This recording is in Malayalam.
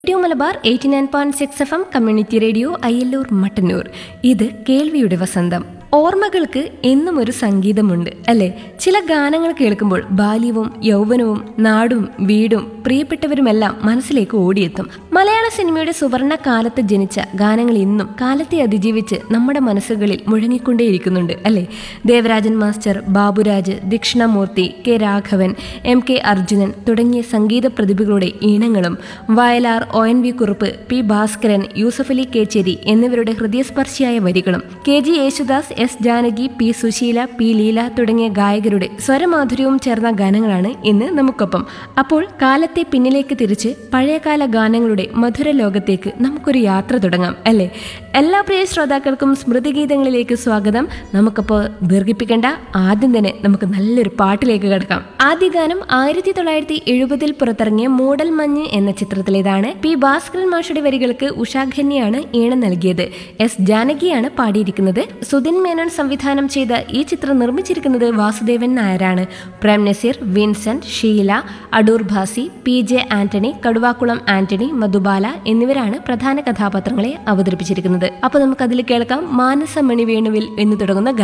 radio Malabar eighty nine point six F M community radio Ayyallur Mattannur ഇത് കേൾവിയുടെ വസന്തം ഓർമ്മകൾക്ക് എന്നും ഒരു സംഗീതമുണ്ട് അല്ലെ ചില ഗാനങ്ങൾ കേൾക്കുമ്പോൾ ബാല്യവും യൗവനവും നാടും വീടും പ്രിയപ്പെട്ടവരുമെല്ലാം മനസ്സിലേക്ക് ഓടിയെത്തും മലയാള സിനിമയുടെ സുവർണ കാലത്ത് ജനിച്ച ഗാനങ്ങൾ ഇന്നും കാലത്തെ അതിജീവിച്ച് നമ്മുടെ മനസ്സുകളിൽ മുഴങ്ങിക്കൊണ്ടേയിരിക്കുന്നുണ്ട് അല്ലെ Devarajan master Baburaj Dakshinamoorthy K Raghavan M K Arjunan തുടങ്ങിയ സംഗീത പ്രതിഭകളുടെ ഈണങ്ങളും Vayalar O N V Kurup P Bhaskaran Yusuf Ali Kecheri എന്നിവരുടെ ഹൃദയസ്പർശിയായ വരികളും K G Yesudas S Janaki P Susheela P Leela തുടങ്ങിയ ഗായകരുടെ സ്വരമാധുര്യവും ചേർന്ന ഗാനങ്ങളാണ് ഇന്ന് നമുക്കൊപ്പം അപ്പോൾ കാലത്തെ പിന്നിലേക്ക് തിരിച്ച് പഴയകാല ഗാനങ്ങളുടെ മധുര ലോകത്തേക്ക് നമുക്കൊരു യാത്ര തുടങ്ങാം അല്ലേ എല്ലാ പ്രിയ ശ്രോതാക്കൾക്കും സ്മൃതിഗീതങ്ങളിലേക്ക് സ്വാഗതം നമുക്കപ്പോൾ ദീർഘിപ്പിക്കേണ്ട ആദ്യം തന്നെ നമുക്ക് നല്ലൊരു പാട്ടിലേക്ക് കിടക്കാം ആദ്യ ഗാനം ആയിരത്തി തൊള്ളായിരത്തി എഴുപതിൽ പുറത്തിറങ്ങിയ മൂടൽ മഞ്ഞ് എന്ന ചിത്രത്തിലേതാണ് പി ഭാസ്കരൻ മാഷയുടെ വരികൾക്ക് ഉഷാഖന്യാണ് ഈണം നൽകിയത് എസ് ജാനകിയാണ് പാടിയിരിക്കുന്നത് സുധിൻ മേനോൻ സംവിധാനം ചെയ്ത ഈ ചിത്രം നിർമ്മിച്ചിരിക്കുന്നത് വാസുദേവൻ നായരാണ് പ്രേം നസീർ വിൻസെന്റ് ഷീല അടൂർ ഭാസി പി ജെ ആന്റണി കടുവാക്കുളം ആന്റണി മധുബാല എന്നിവരാണ് പ്രധാന കഥാപാത്രങ്ങളെ അവതരിപ്പിച്ചിരിക്കുന്നത് അപ്പൊ നമുക്ക് അതിൽ കേൾക്കാം മാനസമണി വേണുവിൽ എന്ന് തുടങ്ങുന്ന